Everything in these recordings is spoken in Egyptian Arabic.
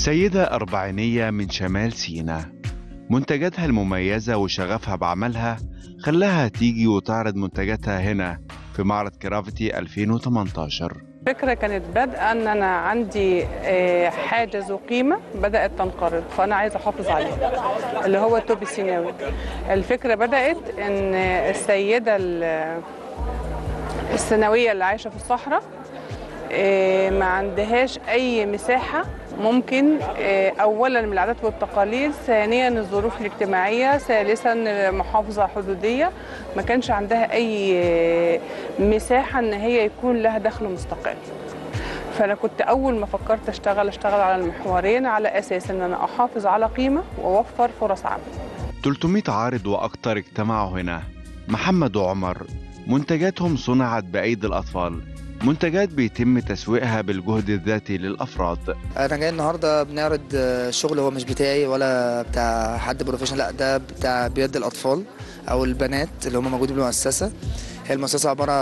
سيدة أربعينية من شمال سيناء منتجاتها المميزة وشغفها بعملها خلاها تيجي وتعرض منتجاتها هنا في معرض كرافيتي 2018 الفكرة كانت بادئة ان انا عندي آه، حاجة ذو قيمة بدأت تنقرض فانا عايزة احافظ عليها اللي هو التوب السيناوي الفكرة بدأت ان السيدة ال- الثانوية اللي عايشة في الصحراء آه، ما عندهاش اي مساحة ممكن آه، اولا من العادات والتقاليد ثانيا الظروف الاجتماعية ثالثا محافظة حدودية ما كانش عندها اي آه، مساحة ان هي يكون لها دخل مستقل فانا كنت اول ما فكرت اشتغل اشتغل على المحورين على اساس ان انا احافظ على قيمة واوفر فرص عمل 300 عارض وأكتر اجتمعوا هنا محمد وعمر منتجاتهم صنعت بأيدي الأطفال منتجات بيتم تسويقها بالجهد الذاتي للأفراد انا جاي النهارده بنعرض آه، شغل هو مش بتاعي ولا بتاع حد بروفيشنال لا ده بتاع بيد الاطفال او البنات اللي هم موجودين في المؤسسه هي المؤسسه عباره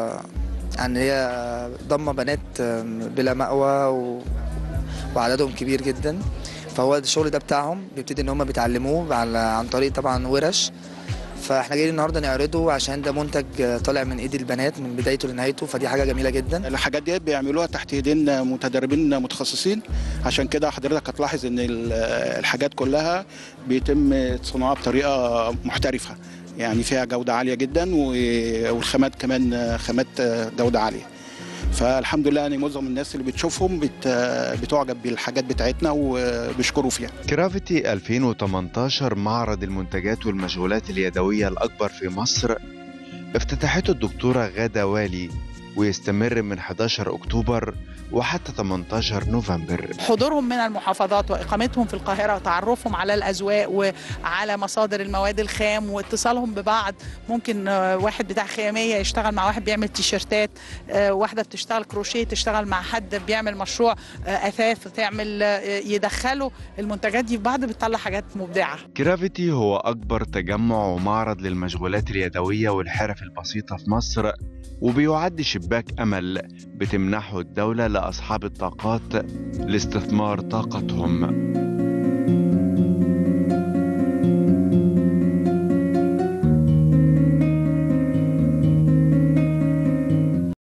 عن هي ضمه بنات آه، بلا مأوى و... وعددهم كبير جدا فهو الشغل ده بتاعهم بيبتدي ان هم بيتعلموه على- عن طريق طبعا ورش فاحنا جايين النهارده نعرضه عشان ده منتج آه، طالع من ايد البنات من بدايته لنهايته فدي حاجه جميله جدا الحاجات دي بيعملوها تحت ايدين متدربين متخصصين عشان كده حضرتك هتلاحظ ان ال- الحاجات كلها بيتم صناعها بطريقه محترفه يعني فيها جوده عاليه جدا و- والخامات كمان خامات جوده عاليه فالحمد لله يعني معظم الناس اللي بتشوفهم بت بتعجب بالحاجات بتاعتنا وبيشكروا فيها كرافيتي 2018 معرض المنتجات والمشغولات اليدوية الأكبر في مصر افتتحته الدكتورة غادة والي ويستمر من 11 أكتوبر وحتى 18 نوفمبر حضورهم من المحافظات واقامتهم في القاهره وتعرفهم على الاذواق وعلى مصادر المواد الخام واتصالهم ببعض ممكن آه، واحد بتاع خياميه يشتغل مع واحد بيعمل تيشرتات آه، واحده بتشتغل كروشيه تشتغل مع حد بيعمل مشروع آه، اثاث تعمل آه، يدخلوا المنتجات دي في بعض بتطلع حاجات مبدعه كرافيتي هو أكبر تجمع ومعرض للمشغولات اليدوية والحرف البسيطة في مصر وبيعد شباك أمل بتمنحه الدولة لأصحاب الطاقات لاستثمار طاقتهم